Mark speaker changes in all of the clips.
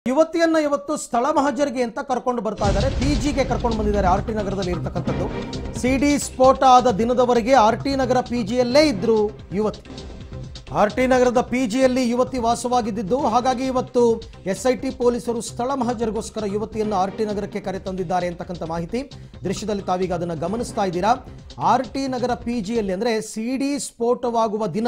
Speaker 1: ಯುವತಿಯನ್ನ ಇವತ್ತು ಸ್ಥಳ ಮಹಜರಿಗೆ ಅಂತ ಕರ್ಕೊಂಡು ಬರ್ತಾ ಇದ್ದಾರೆ ಪಿ ಜಿಗೆ ಕರ್ಕೊಂಡು ಬಂದಿದ್ದಾರೆ ಆರ್ ಟಿ ನಗರದಲ್ಲಿ ಇರ್ತಕ್ಕಂಥದ್ದು ಸಿ ಡಿ ಸ್ಫೋಟ ಆದ ದಿನದವರೆಗೆ ಆರ್ ಟಿ ನಗರ ಪಿ ಜಿಯಲ್ಲೇ ಇದ್ರು ಯುವತಿ ಆರ್ ಟಿ ನಗರದ ಪಿ ಜಿಯಲ್ಲಿ ಯುವತಿ ವಾಸವಾಗಿದ್ದು ಹಾಗಾಗಿ ಇವತ್ತು ಎಸ್ ಐ ಟಿ ಪೊಲೀಸರು ಸ್ಥಳ ಮಹಜರಿಗೋಸ್ಕರ ಯುವತಿಯನ್ನು ಆರ್ ಟಿ ನಗರಕ್ಕೆ ಕರೆತಂದಿದ್ದಾರೆ ಅಂತಕ್ಕಂಥ ಮಾಹಿತಿ ದೃಶ್ಯದಲ್ಲಿ ತಾವೀಗ ಅದನ್ನು ಗಮನಿಸ್ತಾ ಇದ್ದೀರಾ ಆರ್ ಟಿ ನಗರ ಪಿ ಜಿಯಲ್ಲಿ ಅಂದರೆ ಸಿ ಡಿ ಸ್ಫೋಟವಾಗುವ ದಿನ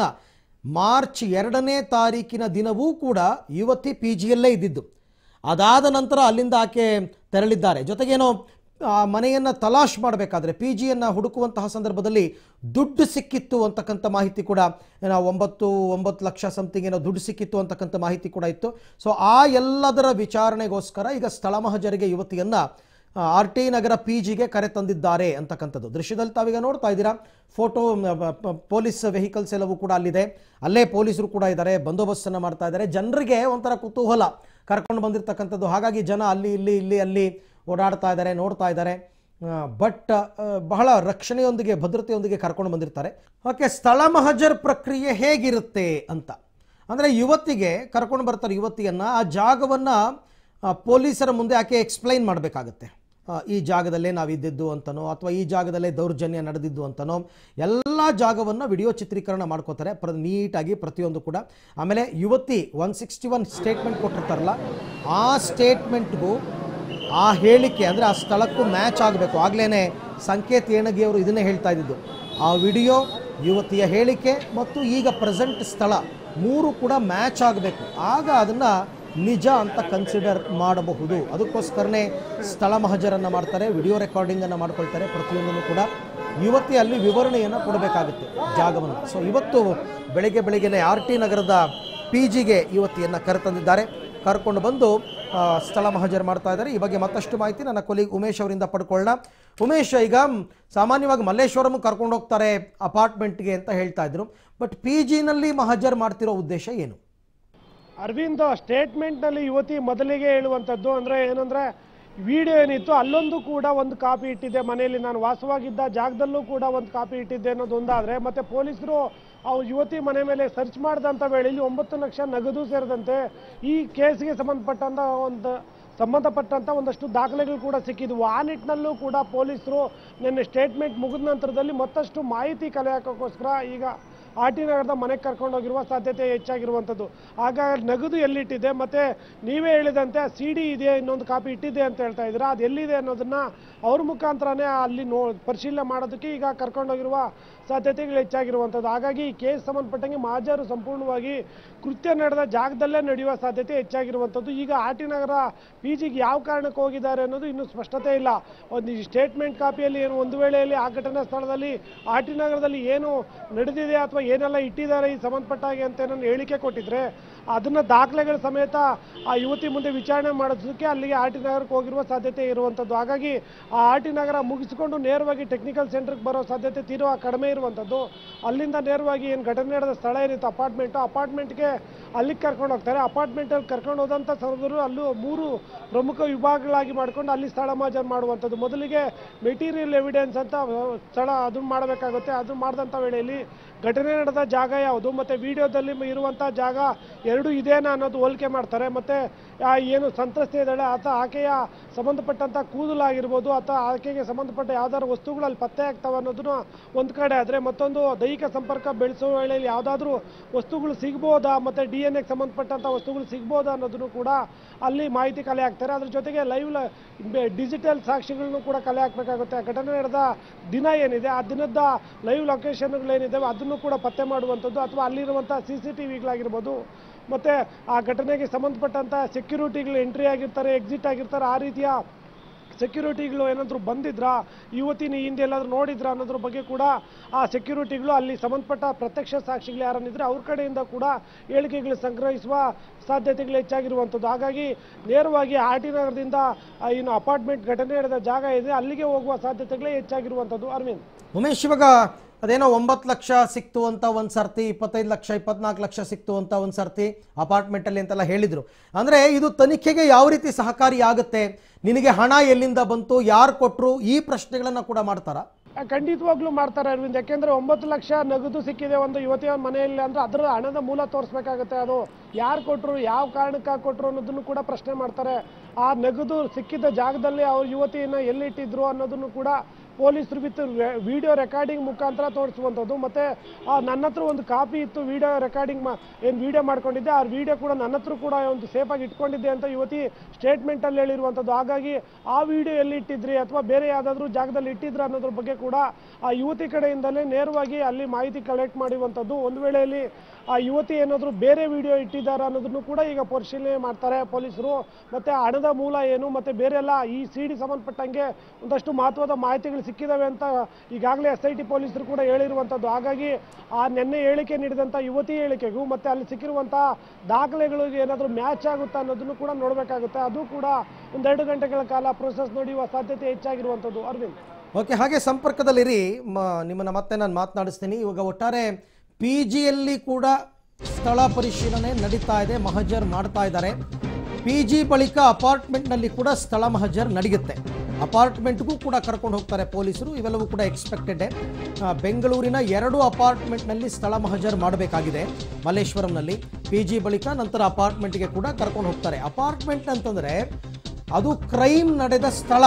Speaker 1: ಮಾರ್ಚ್ ಎರಡನೇ ತಾರೀಕಿನ ದಿನವೂ ಕೂಡ ಯುವತಿ ಪಿ ಜಿಯಲ್ಲೇ ಇದ್ದಿದ್ದು ಅದಾದ ನಂತರ ಅಲ್ಲಿಂದ ಆಕೆ ತೆರಳಿದ್ದಾರೆ ಜೊತೆಗೇನೋ ಆ ಮನೆಯನ್ನು ತಲಾಶ್ ಮಾಡಬೇಕಾದ್ರೆ ಪಿ ಜಿಯನ್ನು ಹುಡುಕುವಂತಹ ಸಂದರ್ಭದಲ್ಲಿ ದುಡ್ಡು ಸಿಕ್ಕಿತ್ತು ಅಂತಕ್ಕಂಥ ಮಾಹಿತಿ ಕೂಡ ಏನೋ ಒಂಬತ್ತು ಒಂಬತ್ತು ಲಕ್ಷ ಸಮಥಿಂಗ್ ಏನೋ ದುಡ್ಡು ಸಿಕ್ಕಿತ್ತು ಅಂತಕ್ಕಂಥ ಮಾಹಿತಿ ಕೂಡ ಇತ್ತು ಸೊ ಆ ಎಲ್ಲದರ ವಿಚಾರಣೆಗೋಸ್ಕರ ಈಗ ಸ್ಥಳ ಮಹಜರಿಗೆ ಯುವತಿಯನ್ನು ಆರ್ ಟಿ ನಗರ ಪಿ ಜಿಗೆ ಕರೆ ತಂದಿದ್ದಾರೆ ಅಂತಕ್ಕಂಥದ್ದು ದೃಶ್ಯದಲ್ಲಿ ತಾವೀಗ ನೋಡ್ತಾ ಇದ್ದೀರಾ ಫೋಟೋ ಪೊಲೀಸ್ ವೆಹಿಕಲ್ಸ್ ಎಲ್ಲವೂ ಕೂಡ ಅಲ್ಲಿದೆ ಅಲ್ಲೇ ಪೊಲೀಸರು ಕೂಡ ಇದ್ದಾರೆ ಬಂದೋಬಸ್ತನ್ನು ಮಾಡ್ತಾ ಇದ್ದಾರೆ ಜನರಿಗೆ ಒಂಥರ ಕುತೂಹಲ ಕರ್ಕೊಂಡು ಬಂದಿರತಕ್ಕಂಥದ್ದು ಹಾಗಾಗಿ ಜನ ಅಲ್ಲಿ ಇಲ್ಲಿ ಇಲ್ಲಿ ಅಲ್ಲಿ ಓಡಾಡ್ತಾ ಇದ್ದಾರೆ ನೋಡ್ತಾ ಇದ್ದಾರೆ ಬಟ್ ಬಹಳ ರಕ್ಷಣೆಯೊಂದಿಗೆ ಭದ್ರತೆಯೊಂದಿಗೆ ಕರ್ಕೊಂಡು ಬಂದಿರ್ತಾರೆ ಓಕೆ ಸ್ಥಳ ಮಹಜರ್ ಪ್ರಕ್ರಿಯೆ ಹೇಗಿರುತ್ತೆ ಅಂತ ಅಂದರೆ ಯುವತಿಗೆ ಕರ್ಕೊಂಡು ಬರ್ತಾರೆ ಯುವತಿಯನ್ನು ಆ ಜಾಗವನ್ನು ಪೊಲೀಸರ ಮುಂದೆ ಆಕೆ ಎಕ್ಸ್ಪ್ಲೈನ್ ಮಾಡಬೇಕಾಗತ್ತೆ ಈ ಜಾಗದಲ್ಲೇ ನಾವಿದ್ದಿದ್ದು ಅಂತನೋ ಅಥವಾ ಈ ಜಾಗದಲ್ಲೇ ದೌರ್ಜನ್ಯ ನಡೆದಿದ್ದು ಅಂತನೋ ಎಲ್ಲ ಜಾಗವನ್ನು ವಿಡಿಯೋ ಚಿತ್ರೀಕರಣ ಮಾಡ್ಕೋತಾರೆ ಪ್ರ ನೀಟಾಗಿ ಪ್ರತಿಯೊಂದು ಕೂಡ ಆಮೇಲೆ ಯುವತಿ ಒನ್ ಸಿಕ್ಸ್ಟಿ ಒನ್ ಸ್ಟೇಟ್ಮೆಂಟ್ ಕೊಟ್ಟಿರ್ತಾರಲ್ಲ ಆ ಸ್ಟೇಟ್ಮೆಂಟ್ಗೂ ಆ ಹೇಳಿಕೆ ಅಂದರೆ ಆ ಸ್ಥಳಕ್ಕೂ ಮ್ಯಾಚ್ ಆಗಬೇಕು ಆಗ್ಲೇ ಸಂಕೇತ್ ಏಣಗಿ ಅವರು ಇದನ್ನೇ ಹೇಳ್ತಾ ಇದ್ದಿದ್ದು ಆ ವಿಡಿಯೋ ಯುವತಿಯ ಹೇಳಿಕೆ ಮತ್ತು ಈಗ ಪ್ರೆಸೆಂಟ್ ಸ್ಥಳ ಮೂರು ಕೂಡ ಮ್ಯಾಚ್ ಆಗಬೇಕು ಆಗ ಅದನ್ನು ನಿಜ ಅಂತ ಕನ್ಸಿಡರ್ ಮಾಡಬಹುದು ಅದಕ್ಕೋಸ್ಕರನೇ ಸ್ಥಳ ಮಹಜರನ್ನು ಮಾಡ್ತಾರೆ ವಿಡಿಯೋ ರೆಕಾರ್ಡಿಂಗನ್ನು ಮಾಡ್ಕೊಳ್ತಾರೆ ಪ್ರತಿಯೊಂದನ್ನು ಕೂಡ ಯುವತಿ ಅಲ್ಲಿ ವಿವರಣೆಯನ್ನು ಕೊಡಬೇಕಾಗುತ್ತೆ ಜಾಗವನ್ನು ಸೊ ಇವತ್ತು ಬೆಳಗ್ಗೆ ಬೆಳಗ್ಗೆನೆ ಆರ್ ಟಿ ನಗರದ ಪಿ ಜಿಗೆ ಯುವತಿಯನ್ನು ಕರೆತಂದಿದ್ದಾರೆ ಕರ್ಕೊಂಡು ಬಂದು ಆ, ಸ್ಥಳ ಮಹಜರ್ ಮಾಡ್ತಾ ಇದ್ದಾರೆ ಈ ಬಗ್ಗೆ ಮತ್ತಷ್ಟು ಮಾಹಿತಿ ನನ್ನ ಕೊಲಿಗ್ ಉಮೇಶ್ ಅವರಿಂದ ಪಡ್ಕೊಳ್ಳೋಣ ಉಮೇಶ್ ಈಗ ಮ್, ಸಾಮಾನ್ಯವಾಗಿ ಮಲ್ಲೇಶ್ವರಂ ಕರ್ಕೊಂಡು ಹೋಗ್ತಾರೆ ಅಪಾರ್ಟ್ಮೆಂಟ್ಗೆ ಅಂತ ಹೇಳ್ತಾ ಇದ್ರು ಬಟ್ ಪಿ ಜಿನಲ್ಲಿ ಮಹಜರ್ ಮಾಡ್ತಿರೋ ಉದ್ದೇಶ ಏನು
Speaker 2: ಅರವಿಂದ್ ಸ್ಟೇಟ್ಮೆಂಟ್ನಲ್ಲಿ ಯುವತಿ ಮೊದಲಿಗೆ ಹೇಳುವಂಥದ್ದು ಅಂದರೆ ಏನಂದರೆ ವಿಡಿಯೋ ಏನಿತ್ತು ಅಲ್ಲೊಂದು ಕೂಡ ಒಂದು ಕಾಪಿ ಇಟ್ಟಿದ್ದೆ ಮನೆಯಲ್ಲಿ ನಾನು ವಾಸವಾಗಿದ್ದ ಜಾಗದಲ್ಲೂ ಕೂಡ ಒಂದು ಕಾಪಿ ಇಟ್ಟಿದ್ದೆ ಅನ್ನೋದು ಒಂದಾದರೆ ಮತ್ತು ಪೊಲೀಸರು ಆ ಯುವತಿ ಮನೆ ಮೇಲೆ ಸರ್ಚ್ ಮಾಡಿದಂಥ ವೇಳೆಯಲ್ಲಿ ಒಂಬತ್ತು ಲಕ್ಷ ನಗದು ಸೇರಿದಂತೆ ಈ ಕೇಸ್ಗೆ ಸಂಬಂಧಪಟ್ಟಂಥ ಒಂದು ಸಂಬಂಧಪಟ್ಟಂಥ ಒಂದಷ್ಟು ದಾಖಲೆಗಳು ಕೂಡ ಸಿಕ್ಕಿದ್ವು ಆ ನಿಟ್ಟಿನಲ್ಲೂ ಕೂಡ ಪೊಲೀಸರು ನಿನ್ನೆ ಸ್ಟೇಟ್ಮೆಂಟ್ ಮುಗಿದ ನಂತರದಲ್ಲಿ ಮತ್ತಷ್ಟು ಮಾಹಿತಿ ಕಲೆ ಹಾಕೋಕ್ಕೋಸ್ಕರ ಈಗ ಆರ್ ಟಿ ನಗರದ ಮನೆಗೆ ಕರ್ಕೊಂಡೋಗಿರುವ ಸಾಧ್ಯತೆ ಹೆಚ್ಚಾಗಿರುವಂಥದ್ದು ಆಗ ನಗದು ಎಲ್ಲಿಟ್ಟಿದೆ ಮತ್ತು ನೀವೇ ಹೇಳಿದಂತೆ ಸಿ ಡಿ ಇದೆ ಇನ್ನೊಂದು ಕಾಪಿ ಇಟ್ಟಿದೆ ಅಂತ ಹೇಳ್ತಾ ಇದ್ದೀರಾ ಅದು ಎಲ್ಲಿದೆ ಅನ್ನೋದನ್ನು ಅವ್ರ ಮುಖಾಂತರನೇ ಅಲ್ಲಿ ನೋ ಪರಿಶೀಲನೆ ಮಾಡೋದಕ್ಕೆ ಈಗ ಕರ್ಕೊಂಡೋಗಿರುವ ಸಾಧ್ಯತೆಗಳು ಹೆಚ್ಚಾಗಿರುವಂಥದ್ದು ಹಾಗಾಗಿ ಈ ಕೇಸ್ ಸಂಬಂಧಪಟ್ಟಂಗೆ ಮಹಾಜರು ಸಂಪೂರ್ಣವಾಗಿ ಕೃತ್ಯ ನಡೆದ ಜಾಗದಲ್ಲೇ ನಡೆಯುವ ಸಾಧ್ಯತೆ ಹೆಚ್ಚಾಗಿರುವಂಥದ್ದು ಈಗ ಆರ್ ಟಿ ನಗರ ಪಿ ಜಿಗೆ ಯಾವ ಕಾರಣಕ್ಕೆ ಹೋಗಿದ್ದಾರೆ ಅನ್ನೋದು ಇನ್ನೂ ಸ್ಪಷ್ಟತೆ ಇಲ್ಲ ಒಂದು ಸ್ಟೇಟ್ಮೆಂಟ್ ಕಾಪಿಯಲ್ಲಿ ಏನು ಒಂದು ವೇಳೆಯಲ್ಲಿ ಆ ಘಟನಾ ಸ್ಥಳದಲ್ಲಿ ಆರ್ ಟಿ ನಗರದಲ್ಲಿ ಏನು ನಡೆದಿದೆ ಅಥವಾ ಏನೆಲ್ಲ ಇಟ್ಟಿದ್ದಾರೆ ಈ ಸಂಬಂಧಪಟ್ಟ ಹಾಗೆ ಅಂತ ಏನೋ ಹೇಳಿಕೆ ಕೊಟ್ಟಿದ್ರೆ ಅದನ್ನ ದಾಖಲೆಗಳ ಸಮೇತ ಆ ಯುವತಿ ಮುಂದೆ ವಿಚಾರಣೆ ಮಾಡೋದಕ್ಕೆ ಅಲ್ಲಿಗೆ ಆರ್ ಟಿ ನಗರಕ್ಕೆ ಹೋಗಿರುವ ಸಾಧ್ಯತೆ ಇರುವಂಥದ್ದು ಹಾಗಾಗಿ ಆ ಆರ್ ಟಿ ನಗರ ಮುಗಿಸಿಕೊಂಡು ನೇರವಾಗಿ ಟೆಕ್ನಿಕಲ್ ಸೆಂಟರ್ಗೆ ಬರೋ ಸಾಧ್ಯತೆ ತೀರಾ ಕಡಿಮೆ ಇರುವಂಥದ್ದು ಅಲ್ಲಿಂದ ನೇರವಾಗಿ ಏನು ಘಟನೆ ನಡೆದ ಸ್ಥಳ ಏನಿತ್ತು ಅಪಾರ್ಟ್ಮೆಂಟು ಅಪಾರ್ಟ್ಮೆಂಟ್ಗೆ ಅಲ್ಲಿಗೆ ಕರ್ಕೊಂಡು ಹೋಗ್ತಾರೆ ಅಪಾರ್ಟ್ಮೆಂಟಲ್ಲಿ ಕರ್ಕೊಂಡು ಹೋದಂಥ ಸಂದರ್ಭದಲ್ಲಿ ಅಲ್ಲೂ ಮೂರು ಪ್ರಮುಖ ವಿಭಾಗಗಳಾಗಿ ಮಾಡ್ಕೊಂಡು ಅಲ್ಲಿ ಸ್ಥಳ ಮಾಜರ್ ಮಾಡುವಂಥದ್ದು ಮೊದಲಿಗೆ ಮೆಟೀರಿಯಲ್ ಎವಿಡೆನ್ಸ್ ಅಂತ ಅಹ್, ಸ್ಥಳ ಅದನ್ನು ಮಾಡಬೇಕಾಗುತ್ತೆ ಅದು ಮಾಡಿದಂಥ ವೇಳೆಯಲ್ಲಿ ಘಟನೆ ನಡೆದ ಜಾಗ ಯಾವುದು ಮತ್ತು ವಿಡಿಯೋದಲ್ಲಿ ಇರುವಂಥ ಜಾಗ ಎರಡು ಇದೇನಾ ಅನ್ನೋದು ಹೋಲಿಕೆ ಮಾಡ್ತಾರೆ ಮತ್ತು ಏನು ಸಂತ್ರಸ್ತೆ ಇದ್ದಾಳೆ ಆತ ಆಕೆಯ ಸಂಬಂಧಪಟ್ಟಂಥ ಕೂದಲಾಗಿರ್ಬೋದು ಅಥವಾ ಆಕೆಗೆ ಸಂಬಂಧಪಟ್ಟ ಯಾವ್ದಾದ್ರು ವಸ್ತುಗಳು ಅಲ್ಲಿ ಪತ್ತೆ ಆಗ್ತವೆ ಅನ್ನೋದನ್ನ ಒಂದು ಕಡೆ ಆದರೆ ಮತ್ತೊಂದು ದೈಹಿಕ ಸಂಪರ್ಕ ಬೆಳೆಸುವ ವೇಳೆಯಲ್ಲಿ ಯಾವುದಾದ್ರೂ ವಸ್ತುಗಳು ಸಿಗ್ಬೋದಾ ಮತ್ತು ಡಿ ಎನ್ ಎಗೆ ಸಂಬಂಧಪಟ್ಟಂಥ ವಸ್ತುಗಳು ಸಿಗ್ಬೋದಾ ಅನ್ನೋದನ್ನು ಕೂಡ ಅಲ್ಲಿ ಮಾಹಿತಿ ಕಲೆ ಹಾಕ್ತಾರೆ ಅದ್ರ ಜೊತೆಗೆ ಲೈವ್ ಡಿಜಿಟಲ್ ಸಾಕ್ಷಿಗಳನ್ನು ಕೂಡ ಕಲೆ ಹಾಕಬೇಕಾಗುತ್ತೆ ಆ ಘಟನೆ ನಡೆದ ದಿನ ಏನಿದೆ ಆ ದಿನದ ಲೈವ್ ಲೊಕೇಶನ್ಗಳೇನಿದ್ದಾವೆ ಅದನ್ನು ಕೂಡ ಪತ್ತೆ ಮಾಡುವಂಥದ್ದು ಅಥವಾ ಅಲ್ಲಿರುವಂಥ ಸಿ ಸಿ ಟಿ ವಿಗಳಾಗಿರ್ಬೋದು ಮತ್ತು ಆ ಘಟನೆಗೆ ಸಂಬಂಧಪಟ್ಟಂಥ ಸೆಕ್ಯೂರಿಟಿಗಳು ಎಂಟ್ರಿ ಆಗಿರ್ತಾರೆ ಎಕ್ಸಿಟ್ ಆಗಿರ್ತಾರೆ ಆ ರೀತಿಯ ಸೆಕ್ಯೂರಿಟಿಗಳು ಏನಾದರೂ ಬಂದಿದ್ರಾ ಯುವತಿನ ಹಿಂದೆ ಎಲ್ಲಾದರೂ ನೋಡಿದ್ರಾ ಅನ್ನೋದ್ರ ಬಗ್ಗೆ ಕೂಡ ಆ ಸೆಕ್ಯೂರಿಟಿಗಳು ಅಲ್ಲಿ ಸಂಬಂಧಪಟ್ಟ ಪ್ರತ್ಯಕ್ಷ ಸಾಕ್ಷಿಗಳು ಯಾರನ್ನಿದ್ರೆ ಅವ್ರ ಕಡೆಯಿಂದ ಕೂಡ ಹೇಳಿಕೆಗಳು ಸಂಗ್ರಹಿಸುವ ಸಾಧ್ಯತೆಗಳು ಹೆಚ್ಚಾಗಿರುವಂಥದ್ದು ಹಾಗಾಗಿ ನೇರವಾಗಿ ಆರ್ ಟಿ ನಗರದಿಂದ ಆ ಏನು ಅಪಾರ್ಟ್ಮೆಂಟ್ ಘಟನೆ ನಡೆದ ಜಾಗ ಇದೆ ಅಲ್ಲಿಗೆ ಹೋಗುವ ಸಾಧ್ಯತೆಗಳೇ ಹೆಚ್ಚಾಗಿರುವಂಥದ್ದು ಅರವಿಂದ್
Speaker 1: ಉಮೇಶ್ ಇವಾಗ ಅದೇನೋ ಒಂಬತ್ತು ಲಕ್ಷ ಸಿಕ್ತು ಅಂತ ಒಂದು ಸರ್ತಿ ಇಪ್ಪತ್ತೈದು ಲಕ್ಷ ಇಪ್ಪತ್ನಾಲ್ಕು ಲಕ್ಷ ಸಿಕ್ತು ಅಂತ ಒಂದು ಸರ್ತಿ ಅಪಾರ್ಟ್ಮೆಂಟಲ್ಲಿ ಅಂತೆಲ್ಲ ಹೇಳಿದರು ಅಂದರೆ ಇದು ತನಿಖೆಗೆ ಯಾವ ರೀತಿ ಸಹಕಾರಿ ಆಗುತ್ತೆ ನಿನಗೆ ಹಣ ಎಲ್ಲಿಂದ ಬಂತು ಯಾರು ಕೊಟ್ಟರು ಈ ಪ್ರಶ್ನೆಗಳನ್ನು ಕೂಡ ಮಾಡ್ತಾರಾ
Speaker 2: ಖಂಡಿತವಾಗ್ಲೂ ಮಾಡ್ತಾರೆ ಅರವಿಂದ್ ಯಾಕೆಂದ್ರೆ ಒಂಬತ್ತು ಲಕ್ಷ ನಗದು ಸಿಕ್ಕಿದೆ ಒಂದು ಯುವತಿಯ ಮನೆಯಲ್ಲಿ ಅಂದ್ರೆ ಅದರ ಹಣದ ಮೂಲ ತೋರಿಸ್ಬೇಕಾಗುತ್ತೆ ಅದು ಯಾರು ಕೊಟ್ಟರು ಯಾವ ಕಾರಣಕ್ಕಾಗಿ ಕೊಟ್ಟರು ಅನ್ನೋದನ್ನು ಕೂಡ ಪ್ರಶ್ನೆ ಮಾಡ್ತಾರೆ ಆ ನಗದು ಸಿಕ್ಕಿದ ಜಾಗದಲ್ಲಿ ಅವ್ರ ಯುವತಿಯನ್ನ ಎಲ್ಲಿಟ್ಟಿದ್ರು ಅನ್ನೋದನ್ನು ಕೂಡ ಪೊಲೀಸರು ಬಿತ್ತು ವಿಡಿಯೋ ರೆಕಾರ್ಡಿಂಗ್ ಮುಖಾಂತರ ತೋರಿಸುವಂಥದ್ದು ಮತ್ತೆ ಆ, ನನ್ನ ಹತ್ರ ಒಂದು ಕಾಪಿ ಇತ್ತು ವಿಡಿಯೋ ರೆಕಾರ್ಡಿಂಗ್ ಏನು ವಿಡಿಯೋ ಮಾಡ್ಕೊಂಡಿದ್ದೆ ಆ ವಿಡಿಯೋ ಕೂಡ ನನ್ನ ಹತ್ರ ಕೂಡ ಒಂದು ಸೇಫಾಗಿ ಇಟ್ಕೊಂಡಿದ್ದೆ ಅಂತ ಯುವತಿ ಸ್ಟೇಟ್ಮೆಂಟಲ್ಲಿ ಹೇಳಿರುವಂಥದ್ದು ಹಾಗಾಗಿ ಆ ವಿಡಿಯೋ ಎಲ್ಲಿ ಇಟ್ಟಿದ್ರಿ ಅಥವಾ ಬೇರೆ ಯಾವುದಾದ್ರೂ ಜಾಗದಲ್ಲಿ ಇಟ್ಟಿದ್ರ ಅನ್ನೋದ್ರ ಬಗ್ಗೆ ಕೂಡ ಆ ಯುವತಿ ಕಡೆಯಿಂದಲೇ ನೇರವಾಗಿ ಅಲ್ಲಿ ಮಾಹಿತಿ ಕಲೆಕ್ಟ್ ಮಾಡಿರುವಂಥದ್ದು ಒಂದು ವೇಳೆಯಲ್ಲಿ ಆ ಯುವತಿ ಏನಾದರೂ ಬೇರೆ ವಿಡಿಯೋ ಇಟ್ಟಿದ್ದಾರೆ ಅನ್ನೋದನ್ನು ಕೂಡ ಈಗ ಪರಿಶೀಲನೆ ಮಾಡ್ತಾರೆ ಪೊಲೀಸರು ಮತ್ತೆ ಆ ಹಣದ ಮೂಲ ಏನು ಮತ್ತೆ ಬೇರೆ ಎಲ್ಲ ಈ ಸಿ ಡಿ ಸಂಬಂಧಪಟ್ಟಂಗೆ ಒಂದಷ್ಟು ಮಹತ್ವದ ಮಾಹಿತಿಗಳು ಸಿಕ್ಕಿದಾವೆ ಅಂತ ಈಗಾಗಲೇ ಎಸ್ ಐ ಟಿ ಪೊಲೀಸರು ಕೂಡ ಹೇಳಿರುವಂಥದ್ದು ಹಾಗಾಗಿ ಆ ನಿನ್ನೆ ಹೇಳಿಕೆ ನೀಡಿದಂಥ ಯುವತಿ ಹೇಳಿಕೆಗೂ ಮತ್ತೆ ಅಲ್ಲಿ ಸಿಕ್ಕಿರುವಂಥ ದಾಖಲೆಗಳಿಗೆ ಏನಾದರೂ ಮ್ಯಾಚ್ ಆಗುತ್ತಾ ಅನ್ನೋದನ್ನು ಕೂಡ ನೋಡಬೇಕಾಗುತ್ತೆ ಅದು ಕೂಡ ಒಂದೆರಡು ಗಂಟೆಗಳ ಕಾಲ ಪ್ರೊಸೆಸ್ ನಡೆಯುವ ಸಾಧ್ಯತೆ ಹೆಚ್ಚಾಗಿರುವಂಥದ್ದು ಅರವಿಂದ್
Speaker 1: ಓಕೆ ಹಾಗೆ ಸಂಪರ್ಕದಲ್ಲಿರಿ ಮ ನಿಮ್ಮನ್ನು ಮತ್ತೆ ನಾನು ಮಾತನಾಡಿಸ್ತೀನಿ ಇವಾಗ ಒಟ್ಟಾರೆ ಪಿ ಜಿಯಲ್ಲಿ ಕೂಡ ಸ್ಥಳ ಪರಿಶೀಲನೆ ನಡೀತಾ ಇದೆ ಮಹಜರ್ ಮಾಡ್ತಾ ಇದ್ದಾರೆ ಪಿ ಜಿ ಬಳಿಕ ಅಪಾರ್ಟ್ಮೆಂಟ್ನಲ್ಲಿ ಕೂಡ ಸ್ಥಳ ಮಹಜರ್ ನಡೆಯುತ್ತೆ ಅಪಾರ್ಟ್ಮೆಂಟ್ಗೂ ಕೂಡ ಕರ್ಕೊಂಡು ಹೋಗ್ತಾರೆ ಪೊಲೀಸರು ಇವೆಲ್ಲವೂ ಕೂಡ ಎಕ್ಸ್ಪೆಕ್ಟೆಡ್ ಬೆಂಗಳೂರಿನ ಎರಡು ಅಪಾರ್ಟ್ಮೆಂಟ್ನಲ್ಲಿ ಸ್ಥಳ ಮಹಜರ್ ಮಾಡಬೇಕಾಗಿದೆ ಮಲ್ಲೇಶ್ವರಂನಲ್ಲಿ ಪಿ ಜಿ ಬಳಿಕ ನಂತರ ಅಪಾರ್ಟ್ಮೆಂಟ್ಗೆ ಕೂಡ ಕರ್ಕೊಂಡು ಹೋಗ್ತಾರೆ ಅಪಾರ್ಟ್ಮೆಂಟ್ ಅಂತಂದರೆ ಅದು ಕ್ರೈಮ್ ನಡೆದ ಸ್ಥಳ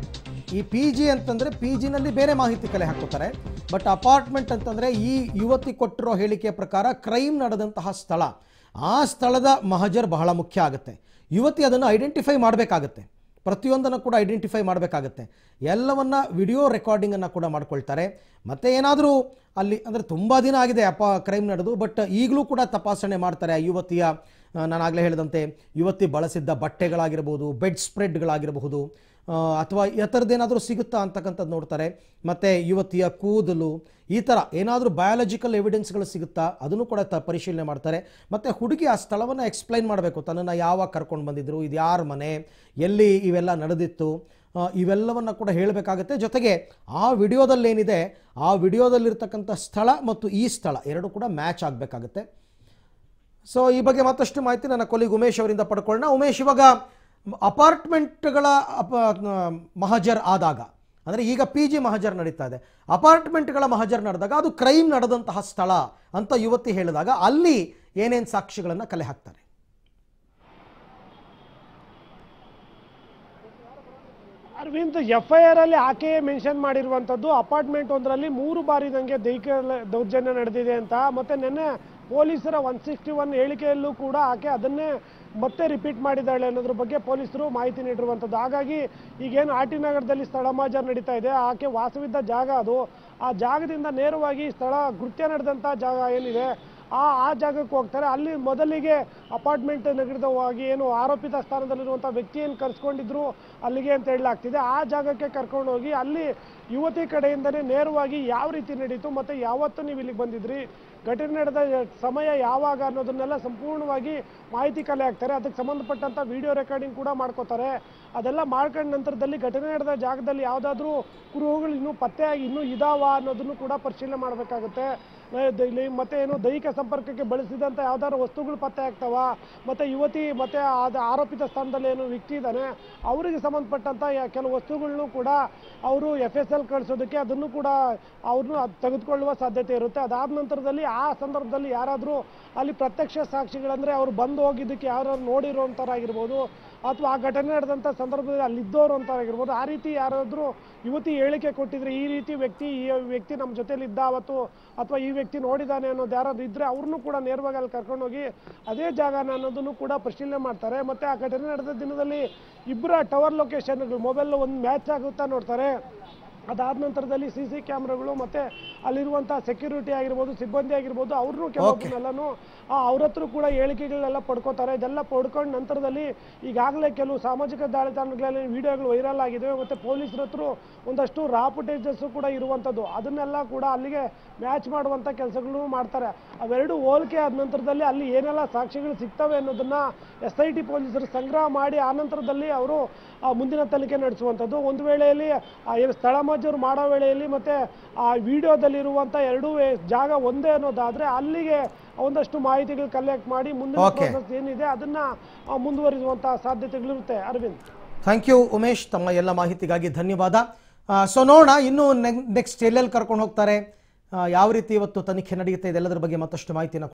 Speaker 1: ಈ ಪಿ ಜಿ ಅಂತಂದರೆ ಪಿ ಜಿನಲ್ಲಿ ಬೇರೆ ಮಾಹಿತಿ ಕಲೆ ಹಾಕೋತಾರೆ ಬಟ್ ಅಪಾರ್ಟ್ಮೆಂಟ್ ಅಂತಂದರೆ ಈ ಯುವತಿ ಕೊಟ್ಟಿರೋ ಹೇಳಿಕೆಯ ಪ್ರಕಾರ ಕ್ರೈಮ್ ನಡೆದಂತಹ ಸ್ಥಳ ಆ ಸ್ಥಳದ ಮಹಜರ್ ಬಹಳ ಮುಖ್ಯ ಆಗುತ್ತೆ ಯುವತಿ ಅದನ್ನು ಐಡೆಂಟಿಫೈ ಮಾಡಬೇಕಾಗತ್ತೆ ಪ್ರತಿಯೊಂದನ್ನು ಕೂಡ ಐಡೆಂಟಿಫೈ ಮಾಡಬೇಕಾಗತ್ತೆ ಎಲ್ಲವನ್ನ ವಿಡಿಯೋ ರೆಕಾರ್ಡಿಂಗನ್ನು ಕೂಡ ಮಾಡ್ಕೊಳ್ತಾರೆ ಮತ್ತು ಏನಾದರೂ ಅಲ್ಲಿ ಅಂದರೆ ತುಂಬ ದಿನ ಆಗಿದೆ ಅಪ ಕ್ರೈಮ್ ನಡೆದು ಬಟ್ ಈಗಲೂ ಕೂಡ ತಪಾಸಣೆ ಮಾಡ್ತಾರೆ ಆ ಯುವತಿಯ ನಾನಾಗಲೇ ಹೇಳಿದಂತೆ ಯುವತಿ ಬಳಸಿದ್ದ ಬಟ್ಟೆಗಳಾಗಿರ್ಬೋದು ಬೆಡ್ ಸ್ಪ್ರೆಡ್ಗಳಾಗಿರಬಹುದು ಆ, ಅಥವಾ ಈ ಥರದ್ದೇನಾದರೂ ಸಿಗುತ್ತಾ ಅಂತಕ್ಕಂಥದ್ದು ನೋಡ್ತಾರೆ ಮತ್ತು ಯುವತಿಯ ಕೂದಲು ಈ ಥರ ಏನಾದರೂ ಬಯಾಲಜಿಕಲ್ ಎವಿಡೆನ್ಸ್ಗಳು ಸಿಗುತ್ತಾ ಅದನ್ನು ಕೂಡ ತ ಪರಿಶೀಲನೆ ಮಾಡ್ತಾರೆ ಮತ್ತು ಹುಡುಗಿ ಆ ಸ್ಥಳವನ್ನು ಎಕ್ಸ್ಪ್ಲೈನ್ ಮಾಡಬೇಕು ತನ್ನನ್ನು ಯಾವಾಗ ಕರ್ಕೊಂಡು ಬಂದಿದ್ದರು ಇದು ಯಾರ ಮನೆ ಎಲ್ಲಿ ಇವೆಲ್ಲ ನಡೆದಿತ್ತು ಆ, ಇವೆಲ್ಲವನ್ನು ಕೂಡ ಹೇಳಬೇಕಾಗುತ್ತೆ ಜೊತೆಗೆ ಆ ವಿಡಿಯೋದಲ್ಲೇನಿದೆ ಆ ವಿಡಿಯೋದಲ್ಲಿರ್ತಕ್ಕಂಥ ಸ್ಥಳ ಮತ್ತು ಈ ಸ್ಥಳ ಎರಡು ಕೂಡ ಮ್ಯಾಚ್ ಆಗಬೇಕಾಗುತ್ತೆ ಸೊ ಈ ಬಗ್ಗೆ ಮತ್ತಷ್ಟು ಮಾಹಿತಿ ನನ್ನ ಕೊಲಿಗ್ ಉಮೇಶ್ ಅವರಿಂದ ಪಡ್ಕೊಳ್ಳೋಣ ಉಮೇಶ್ ಇವಾಗ ಅಪಾರ್ಟ್ಮೆಂಟ್ಗಳ ಅಪ ಮಹಜರ್ ಆದಾಗ ಅಂದರೆ ಈಗ ಪಿ ಜಿ ಮಹಜರ್ ನಡೀತಾ ಇದೆ ಅಪಾರ್ಟ್ಮೆಂಟ್ಗಳ ಮಹಜರ್ ನಡೆದಾಗ ಅದು ಕ್ರೈಮ್ ನಡೆದಂತಹ ಸ್ಥಳ ಅಂತ ಯುವತಿ ಹೇಳಿದಾಗ ಅಲ್ಲಿ ಏನೇನು ಸಾಕ್ಷಿಗಳನ್ನು ಕಲೆ ಹಾಕ್ತಾರೆ
Speaker 2: ಅರವಿಂದ್ ಎಫ್ ಐ ಆರ್ ಅಲ್ಲಿ ಆಕೆಯೇ ಮೆನ್ಷನ್ ಮಾಡಿರುವಂತದ್ದು ಅಪಾರ್ಟ್ಮೆಂಟ್ ಒಂದರಲ್ಲಿ ಮೂರು ಬಾರಿ ನಂಗೆ ದೈಹಿಕ ದೌರ್ಜನ್ಯ ನಡೆದಿದೆ ಅಂತ ಮತ್ತೆ ನಿನ್ನೆ ಪೊಲೀಸರ ಒನ್ ಸಿಕ್ಸ್ಟಿ ಒನ್ ಹೇಳಿಕೆಯಲ್ಲೂ ಕೂಡ ಆಕೆ ಅದನ್ನೇ ಮತ್ತೆ ರಿಪೀಟ್ ಮಾಡಿದ್ದಾಳೆ ಅನ್ನೋದ್ರ ಬಗ್ಗೆ ಪೊಲೀಸರು ಮಾಹಿತಿ ನೀಡಿರುವಂಥದ್ದು ಹಾಗಾಗಿ ಈಗೇನು ಆರ್ ಟಿ ನಗರದಲ್ಲಿ ಸ್ಥಳ ಮಾಜರ್ ನಡೀತಾ ಇದೆ ಆಕೆ ವಾಸವಿದ್ದ ಜಾಗ ಅದು ಆ ಜಾಗದಿಂದ ನೇರವಾಗಿ ಸ್ಥಳ ಕೃತ್ಯ ನಡೆದಂಥ ಜಾಗ ಏನಿದೆ ಆ ಆ ಜಾಗಕ್ಕೆ ಹೋಗ್ತಾರೆ ಅಲ್ಲಿ ಮೊದಲಿಗೆ ಅಪಾರ್ಟ್ಮೆಂಟ್ ನಗರದವಾಗಿ ಏನು ಆರೋಪಿತ ಸ್ಥಾನದಲ್ಲಿರುವಂಥ ವ್ಯಕ್ತಿಯನ್ನು ಕರ್ಸ್ಕೊಂಡಿದ್ರು ಅಲ್ಲಿಗೆ ಅಂತ ಹೇಳಲಾಗ್ತಿದೆ ಆ ಜಾಗಕ್ಕೆ ಕರ್ಕೊಂಡು ಹೋಗಿ ಅಲ್ಲಿ ಯುವತಿ ಕಡೆಯಿಂದನೇ ನೇರವಾಗಿ ಯಾವ ರೀತಿ ನಡೀತು ಮತ್ತೆ ಯಾವತ್ತು ನೀವು ಇಲ್ಲಿಗೆ ಬಂದಿದ್ರಿ ಘಟನೆ ನಡೆದ ಸಮಯ ಯಾವಾಗ ಅನ್ನೋದನ್ನೆಲ್ಲ ಸಂಪೂರ್ಣವಾಗಿ ಮಾಹಿತಿ ಕಲೆ ಹಾಕ್ತಾರೆ ಅದಕ್ಕೆ ಸಂಬಂಧಪಟ್ಟಂತ ವಿಡಿಯೋ ರೆಕಾರ್ಡಿಂಗ್ ಕೂಡ ಮಾಡ್ಕೋತಾರೆ ಅದೆಲ್ಲ ಮಾಡ್ಕೊಂಡ ನಂತರದಲ್ಲಿ ಘಟನೆ ನಡೆದ ಜಾಗದಲ್ಲಿ ಯಾವುದಾದ್ರೂ ಕುರುಹುಗಳು ಇನ್ನೂ ಪತ್ತೆಯಾಗಿ ಇನ್ನೂ ಇದಾವ ಅನ್ನೋದನ್ನು ಕೂಡ ಪರಿಶೀಲನೆ ಮಾಡಬೇಕಾಗುತ್ತೆ ಇಲ್ಲಿ ಮತ್ತೆ ಏನು ದೈಹಿಕ ಸಂಪರ್ಕಕ್ಕೆ ಬಳಸಿದಂಥ ಯಾವ್ದಾದ್ರು ವಸ್ತುಗಳು ಪತ್ತೆ ಆಗ್ತಾವ ಮತ್ತೆ ಯುವತಿ ಮತ್ತೆ ಆದ ಆರೋಪಿತ ಸ್ಥಾನದಲ್ಲಿ ಏನು ವ್ಯಕ್ತಿ ಇದ್ದಾನೆ ಅವರಿಗೆ ಸಂಬಂಧಪಟ್ಟಂತ ಯಾ- ಕೆಲವು ವಸ್ತುಗಳನ್ನು ಕೂಡ ಅವರು ಎಫ್ ಎಸ್ ಎಲ್ ಕಳಿಸೋದಕ್ಕೆ ಅದನ್ನು ಕೂಡ ಅವ್ರನ್ನು ಅದು ತೆಗೆದುಕೊಳ್ಳುವ ಸಾಧ್ಯತೆ ಇರುತ್ತೆ ಅದಾದ ನಂತರದಲ್ಲಿ ಆ ಸಂದರ್ಭದಲ್ಲಿ ಯಾರಾದರೂ ಅಲ್ಲಿ ಪ್ರತ್ಯಕ್ಷ ಸಾಕ್ಷಿಗಳಂದ್ರೆ ಅವ್ರು ಬಂದು ಹೋಗಿದ್ದಕ್ಕೆ ಯಾರು ನೋಡಿರೋಂಥವ್ರಾಗಿರ್ಬೋದು ಅಥವಾ ಆ ಘಟನೆ ನಡೆದಂಥ ಸಂದರ್ಭದಲ್ಲಿ ಅಲ್ಲಿದ್ದವರು ಅಂತಾಗಿರ್ಬೋದು ಆ ರೀತಿ ಯಾರಾದರೂ ಯುವತಿ ಹೇಳಿಕೆ ಕೊಟ್ಟಿದ್ರೆ ಈ ರೀತಿ ವ್ಯಕ್ತಿ ಈ ವ್ಯಕ್ತಿ ನಮ್ಮ ಜೊತೆಲಿ ಇದ್ದ ಅವತ್ತು ಅಥವಾ ಈ ವ್ಯಕ್ತಿ ನೋಡಿದಾನೆ ಅನ್ನೋದು ಯಾರಾದ್ರು ಇದ್ರೆ ಅವ್ರನ್ನೂ ಕೂಡ ನೇರವಾಗಿ ಅಲ್ಲಿ ಕರ್ಕೊಂಡೋಗಿ ಅದೇ ಜಾಗನ ಅನ್ನೋದನ್ನು ಕೂಡ ಪರಿಶೀಲನೆ ಮಾಡ್ತಾರೆ ಮತ್ತೆ ಆ ಘಟನೆ ನಡೆದ ದಿನದಲ್ಲಿ ಇಬ್ಬರ ಟವರ್ ಲೊಕೇಶನ್ಗಳು ಮೊಬೈಲ್ ಒಂದು ಮ್ಯಾಚ್ ಆಗುತ್ತಾ ನೋಡ್ತಾರೆ ಅದಾದ ನಂತರದಲ್ಲಿ ಸಿ ಸಿ ಕ್ಯಾಮ್ರಾಗಳು ಮತ್ತೆ ಅಲ್ಲಿರುವಂಥ ಸೆಕ್ಯೂರಿಟಿ ಆಗಿರ್ಬೋದು ಸಿಬ್ಬಂದಿ ಆಗಿರ್ಬೋದು ಅವ್ರನ್ನೂ ಕೆಲವೊಬ್ಬರನ್ನೆಲ್ಲನೂ ಅವ್ರ ಹತ್ರ ಕೂಡ ಹೇಳಿಕೆಗಳನ್ನೆಲ್ಲ ಪಡ್ಕೋತಾರೆ ಇದೆಲ್ಲ ಪಡ್ಕೊಂಡ ನಂತರದಲ್ಲಿ ಈಗಾಗಲೇ ಕೆಲವು ಸಾಮಾಜಿಕ ಜಾಲತಾಣಗಳಲ್ಲಿ ವಿಡಿಯೋಗಳು ವೈರಲ್ ಆಗಿದ್ದಾವೆ ಮತ್ತೆ ಪೊಲೀಸರ ಹತ್ರ ಒಂದಷ್ಟು ರಾ ಫುಟೇಜಸ್ ಕೂಡ ಇರುವಂಥದ್ದು ಅದನ್ನೆಲ್ಲ ಕೂಡ ಅಲ್ಲಿಗೆ ಮ್ಯಾಚ್ ಮಾಡುವಂಥ ಕೆಲಸಗಳನ್ನು ಮಾಡ್ತಾರೆ ಅವೆರಡು ಹೋಲಿಕೆ ಆದ ನಂತರದಲ್ಲಿ ಅಲ್ಲಿ ಏನೆಲ್ಲ ಸಾಕ್ಷಿಗಳು ಸಿಗ್ತವೆ ಅನ್ನೋದನ್ನ ಎಸ್ ಐ ಟಿ ಪೊಲೀಸರು ಸಂಗ್ರಹ ಮಾಡಿ ಆ ನಂತರದಲ್ಲಿ ಅವರು ಆ ಮುಂದಿನ ತನಿಖೆ ನಡೆಸುವಂಥದ್ದು ಒಂದು ವೇಳೆಯಲ್ಲಿ ಆ ಏನು ಸ್ಥಳ ಮಜೂರು ಮಾಡೋ ವೇಳೆಯಲ್ಲಿ ಮತ್ತೆ ಆ ವಿಡಿಯೋದಲ್ಲಿರುವಂಥ ಎರಡೂ ವೇ- ಜಾಗ ಒಂದೇ ಅನ್ನೋದಾದ್ರೆ ಅಲ್ಲಿಗೆ ಒಂದಷ್ಟು ಮಾಹಿತಿಗಳು ಕಲೆಕ್ಟ್ ಮಾಡಿ ಮುಂದಿನ
Speaker 1: Okay.
Speaker 2: process ಏನಿದೆ ಅದನ್ನ ಆ, ಮುಂದುವರಿಸುವಂತಹ ಸಾಧ್ಯತೆಗಳಿರುತ್ತೆ ಅರವಿಂದ್
Speaker 1: ಥ್ಯಾಂಕ್ ಯು ಉಮೇಶ್ ತಮ್ಮ ಎಲ್ಲ ಮಾಹಿತಿಗಾಗಿ ಧನ್ಯವಾದ ಸೊ ನೋಡೋಣ ಇನ್ನು ನೆಕ್ಸ್ಟ್ ಎಲ್ಲೆಲ್ಲಿ ಕರ್ಕೊಂಡು ಹೋಗ್ತಾರೆ ಆ, ಯಾವ ರೀತಿ ಇವತ್ತು ತನಿಖೆ ನಡೆಯುತ್ತೆ ಇದೆಲ್ಲದರ ಬಗ್ಗೆ ಮತ್ತಷ್ಟು ಮಾಹಿತಿನ